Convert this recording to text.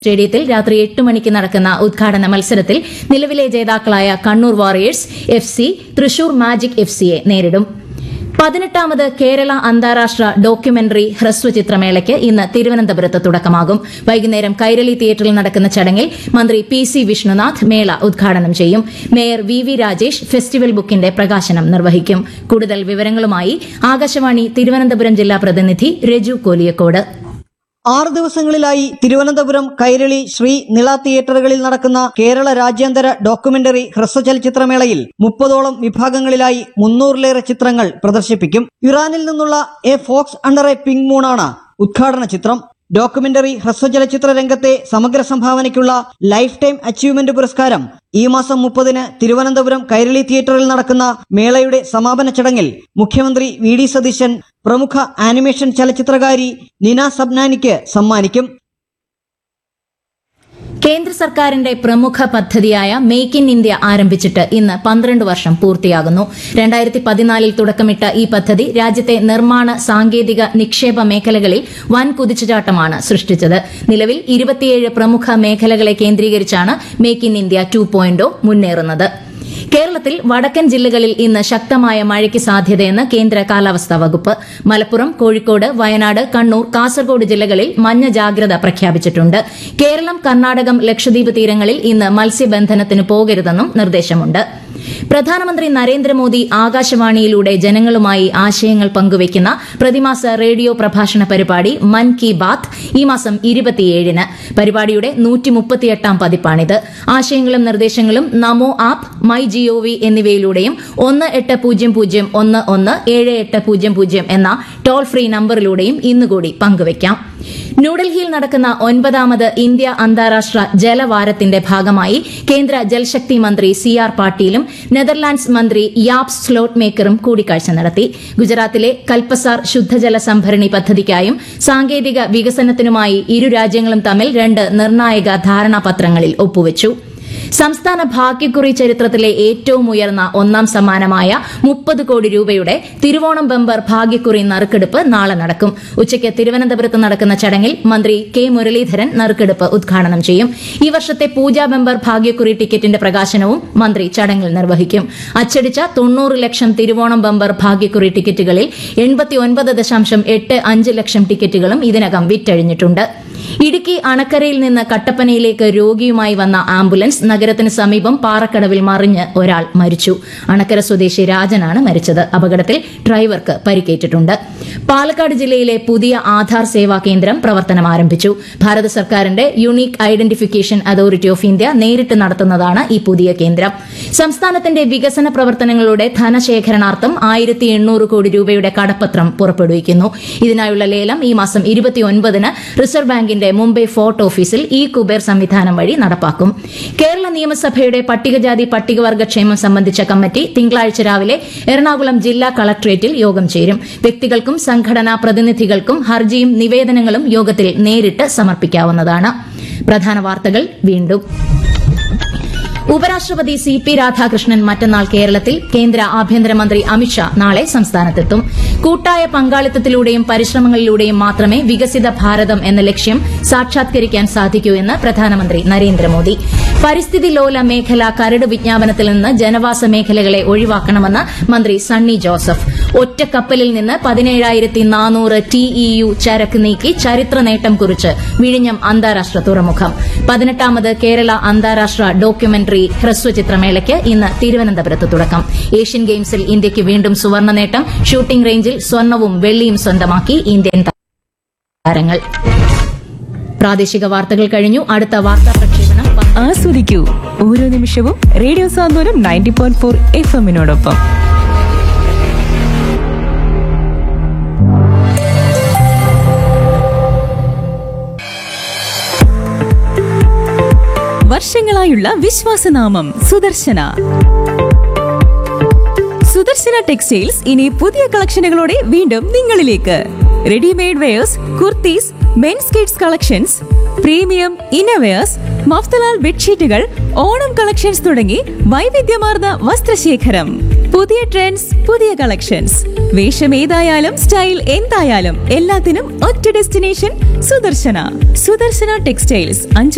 സ്റ്റേഡിയത്തിൽ രാത്രി എട്ട് മണിക്ക് നടക്കുന്ന ഉദ്ഘാടന മത്സരത്തിൽ നിലവിലെ ജേതാക്കളായ Kannur warriors F C Thrissur magic F സിയെ നേരിടും പതിനെട്ടാമത് കേരള അന്താരാഷ്ട്ര ഡോക്യുമെന്ററി ഹ്രസ്വചിത്രമേളയ്ക്ക് ഇന്ന് തിരുവനന്തപുരത്ത് തുടക്കമാകും വൈകുന്നേരം കൈരളി തിയേറ്ററിൽ നടക്കുന്ന ചടങ്ങിൽ മന്ത്രി പി സി വിഷ്ണുനാഥ് മേള ഉദ്ഘാടനം ചെയ്യും mayor V V Rajesh festival ബുക്കിന്റെ പ്രകാശനം നിർവഹിക്കും കൂടുതൽ വിവരങ്ങളുമായി ആകാശവാണി തിരുവനന്തപുരം ജില്ലാ പ്രതിനിധി രജു കോലിയക്കോട് ആറ് ദിവസങ്ങളിലായി തിരുവനന്തപുരം കൈരളി ശ്രീ നിള തിയേറ്ററുകളിൽ നടക്കുന്ന കേരള രാജ്യാന്തര ഡോക്യുമെന്ററി ഹ്രസ്വചലച്ചിത്രമേളയിൽ മുപ്പതോളം വിഭാഗങ്ങളിലായി മുന്നൂറിലേറെ ചിത്രങ്ങൾ പ്രദർശിപ്പിക്കും ഇറാനിൽ നിന്നുള്ള a fox under a pink മൂണാണ് ഉദ്ഘാടന ചിത്രം ഡോക്യുമെന്ററി ഹ്രസ്വചലച്ചിത്ര രംഗത്തെ സമഗ്ര സംഭാവനയ്ക്കുള്ള ലൈഫ് ടൈം അച്ചീവ്മെന്റ് പുരസ്കാരം ഈ മാസം മുപ്പതിന് തിരുവനന്തപുരം കൈരളി തിയേറ്ററിൽ നടക്കുന്ന മേളയുടെ സമാപന ചടങ്ങിൽ മുഖ്യമന്ത്രി വി ഡി സതീശൻ പ്രമുഖ ആനിമേഷൻ ചലച്ചിത്രകാരി നിന സബ്നാനിക്ക് സമ്മാനിക്കും കേന്ദ്ര സർക്കാരിന്റെ പ്രമുഖ പദ്ധതിയായ മേക്ക് ഇൻ ഇന്ത്യ ആരംഭിച്ചിട്ട് ഇന്ന് പന്ത്രണ്ട് വർഷം പൂർത്തിയാകുന്നു രണ്ടായിരത്തി പതിനാലിൽ തുടക്കമിട്ട ഈ പദ്ധതി രാജ്യത്തെ നിർമ്മാണ സാങ്കേതിക നിക്ഷേപ മേഖലകളിൽ വൻ കുതിച്ചുചാട്ടമാണ് സൃഷ്ടിച്ചത് നിലവിൽ ഇരുപത്തിയേഴ് പ്രമുഖ മേഖലകളെ കേന്ദ്രീകരിച്ചാണ് മേക്ക് ഇൻ ഇന്ത്യ ടു മുന്നേറുന്നത് കേരളത്തിൽ വടക്കൻ ജില്ലകളിൽ ഇന്ന് ശക്തമായ മഴയ്ക്ക് സാധ്യതയെന്ന് കേന്ദ്ര കാലാവസ്ഥാ വകുപ്പ് മലപ്പുറം കോഴിക്കോട് വയനാട് കണ്ണൂർ കാസർഗോഡ് ജില്ലകളിൽ മഞ്ഞ ജാഗ്രത പ്രഖ്യാപിച്ചിട്ടുണ്ട് കേരളം കർണാടകം ലക്ഷദ്വീപ് തീരങ്ങളിൽ ഇന്ന് മത്സ്യബന്ധനത്തിന് പോകരുതെന്നും നിർദ്ദേശമുണ്ട് പ്രധാനമന്ത്രി നരേന്ദ്രമോദി ആകാശവാണിയിലൂടെ ജനങ്ങളുമായി ആശയങ്ങൾ പങ്കുവയ്ക്കുന്ന പ്രതിമാസ റേഡിയോ പ്രഭാഷണ പരിപാടി മൻ കി ബാത്ത് ഈ മാസം ഇരുപത്തിയേഴിന് പരിപാടിയുടെ നൂറ്റിമുപ്പത്തിയെട്ടാം പതിപ്പാണിത് ആശയങ്ങളും നിർദ്ദേശങ്ങളും നമോ ആപ്പ് മൈ ജിഒവി എന്നിവയിലൂടെയും ഒന്ന് എട്ട് പൂജ്യം പൂജ്യം ഒന്ന് ഒന്ന് ഏഴ് എട്ട് പൂജ്യം പൂജ്യം എന്ന ടോൾ ഫ്രീ നമ്പറിലൂടെയും ഇന്നുകൂടി പങ്കുവയ്ക്കാം ന്യൂഡൽഹിയിൽ നടക്കുന്ന ഒൻപതാമത് ഇന്ത്യ അന്താരാഷ്ട്ര ജലവാരത്തിന്റെ ഭാഗമായി കേന്ദ്ര ജൽശക്തി മന്ത്രി സി ആർ പാട്ടീലും നെതർലാൻഡ്സ് മന്ത്രി യാപ് സ്ലോട്ട് മേക്കറും കൂടിക്കാഴ്ച നടത്തി ഗുജറാത്തിലെ കൽപ്പസാർ ശുദ്ധജല സംഭരണി പദ്ധതിക്കായും സാങ്കേതിക വികസനത്തിനുമായി ഇരു രാജ്യങ്ങളും തമ്മിൽ രണ്ട് നിർണായക ധാരണാപത്രങ്ങളിൽ ഒപ്പുവച്ചു സംസ്ഥാന ഭാഗ്യക്കുറി ചരിത്രത്തിലെ ഏറ്റവും ഉയർന്ന ഒന്നാം സമ്മാനമായ മുപ്പത് കോടി രൂപയുടെ തിരുവോണം ബമ്പർ ഭാഗ്യക്കുറി നറുക്കെടുപ്പ് നാളെ നടക്കും ഉച്ചയ്ക്ക് തിരുവനന്തപുരത്ത് നടക്കുന്ന ചടങ്ങിൽ മന്ത്രി കെ മുരളീധരൻ നറുക്കെടുപ്പ് ഉദ്ഘാടനം ചെയ്യും ഈ വർഷത്തെ പൂജാ ബമ്പർ ഭാഗ്യക്കുറി ടിക്കറ്റിന്റെ പ്രകാശനവും മന്ത്രി ചടങ്ങിൽ നിർവഹിക്കും അച്ചടിച്ച തൊണ്ണൂറ് ലക്ഷം തിരുവോണം ബമ്പർ ഭാഗ്യക്കുറി ടിക്കറ്റുകളിൽ എൺപത്തിയൊൻപത് ദശാംശം എട്ട് അഞ്ച് ലക്ഷം ടിക്കറ്റുകളും ഇതിനകം വിറ്റഴിഞ്ഞിട്ടുണ്ട് ഇടുക്കി അണക്കരയിൽ നിന്ന് കട്ടപ്പനയിലേക്ക് രോഗിയുമായി വന്ന ആംബുലൻസ് നഗരത്തിന് സമീപം പാറക്കടവിൽ മറിഞ്ഞ് ഒരാൾ മരിച്ചു അണക്കര സ്വദേശി രാജനാണ് മരിച്ചത് അപകടത്തിൽ ഡ്രൈവർക്ക് പരിക്കേറ്റിട്ടുണ്ട് പാലക്കാട് ജില്ലയിലെ പുതിയ ആധാർ സേവാ കേന്ദ്രം പ്രവർത്തനം ആരംഭിച്ചു ഭാരത സർക്കാരിന്റെ unique identification authority of India നേരിട്ട് നടത്തുന്നതാണ് ഈ പുതിയ കേന്ദ്രം സംസ്ഥാനത്തിന്റെ വികസന പ്രവർത്തനങ്ങളുടെ ധനശേഖരണാർത്ഥം ആയിരത്തി എണ്ണൂറ് കോടി രൂപയുടെ കടപ്പത്രം പുറപ്പെടുവിക്കുന്നു ഇതിനായുള്ള ലേലം ഈ മാസം ഇരുപത്തിയൊൻപതിന് റിസർവ് ബാങ്കിന്റെ മുംബൈ ഫോർട്ട് ഓഫീസിൽ ഇ കുബേർ സംവിധാനം വഴി നടപ്പാക്കും കേരള നിയമസഭയുടെ പട്ടികജാതി പട്ടികവർഗ ക്ഷേമം സംബന്ധിച്ച കമ്മിറ്റി തിങ്കളാഴ്ച രാവിലെ എറണാകുളം ജില്ലാ കളക്ടറേറ്റിൽ യോഗം ചേരും വ്യക്തികൾക്കും സംഘടനാ പ്രതിനിധികൾക്കും ഹർജിയും നിവേദനങ്ങളും യോഗത്തിൽ നേരിട്ട് സമർപ്പിക്കാവുന്നതാണ് പ്രധാന വാർത്തകൾ വീണ്ടും ഉപരാഷ്ട്രപതി സി പി രാധാകൃഷ്ണൻ മറ്റന്നാൾ കേരളത്തിൽ കേന്ദ്ര ആഭ്യന്തരമന്ത്രി അമിത്ഷാ നാളെ സംസ്ഥാനത്തെത്തും കൂട്ടായ പങ്കാളിത്തത്തിലൂടെയും പരിശ്രമങ്ങളിലൂടെയും മാത്രമേ വികസിത ഭാരതം എന്ന ലക്ഷ്യം സാക്ഷാത്കരിക്കാൻ സാധിക്കൂ എന്ന് പ്രധാനമന്ത്രി നരേന്ദ്രമോദി പരിസ്ഥിതി ലോല മേഖല കരട് വിജ്ഞാപനത്തിൽ നിന്ന് ജനവാസ മേഖലകളെ ഒഴിവാക്കണമെന്ന് മന്ത്രി സണ്ണി ജോസഫ് ഒറ്റക്കപ്പലിൽ നിന്ന് പതിനേഴായിരത്തി നാനൂറ് ടിഇയു ചരക്ക് നീക്കി ചരിത്ര നേട്ടം കുറിച്ച് വിഴിഞ്ഞം അന്താരാഷ്ട്ര തുറമുഖം പതിനെട്ടാമത് കേരള അന്താരാഷ്ട്ര ഡോക്യുമെന്ററി ഹ്രസ്വചിത്രമേളയ്ക്ക് ഇന്ന് തിരുവനന്തപുരത്ത് തുടക്കം ഏഷ്യൻ ഗെയിംസിൽ ഇന്ത്യയ്ക്ക് വീണ്ടും സുവർണ്ണ നേട്ടം ഷൂട്ടിംഗ് റേഞ്ചിൽ സ്വർണവും വെള്ളിയും സ്വന്തമാക്കി ഇന്ത്യൻ താരങ്ങൾ പ്രാദേശിക വാർത്തകൾ കഴിഞ്ഞു അടുത്ത വാർത്താ പ്രക്ഷേപണം പ- ആസ്വദിക്കൂ ഓരോ നിമിഷവും radio Santhwanam ninety point four F എമ്മിനോടൊപ്പം വർഷങ്ങളായുള്ള വിശ്വാസനാമം സുദർശന സുദർശന ടെക്സ്റ്റൈൽസ് ഇനി പുതിയ കളക്ഷനുകളോടെ വീണ്ടും നിങ്ങളിലേക്ക് readymade wears kurtis men's kids collections premium innerwears Mafatlal ബെഡ്ഷീറ്റുകൾ ഓണം കളക്ഷൻസ് തുടങ്ങി വൈവിധ്യമാർന്ന വസ്ത്രശേഖരം പുതിയ ട്രെൻഡ്സ് പുതിയ കളക്ഷൻസ് വേഷം ഏതായാലും സ്റ്റൈൽ എന്തായാലും എല്ലാത്തിനും ഒറ്റ ഡെസ്റ്റിനേഷൻ സുദർശന സുദർശന ടെക്സ്റ്റൈൽസ് അഞ്ച്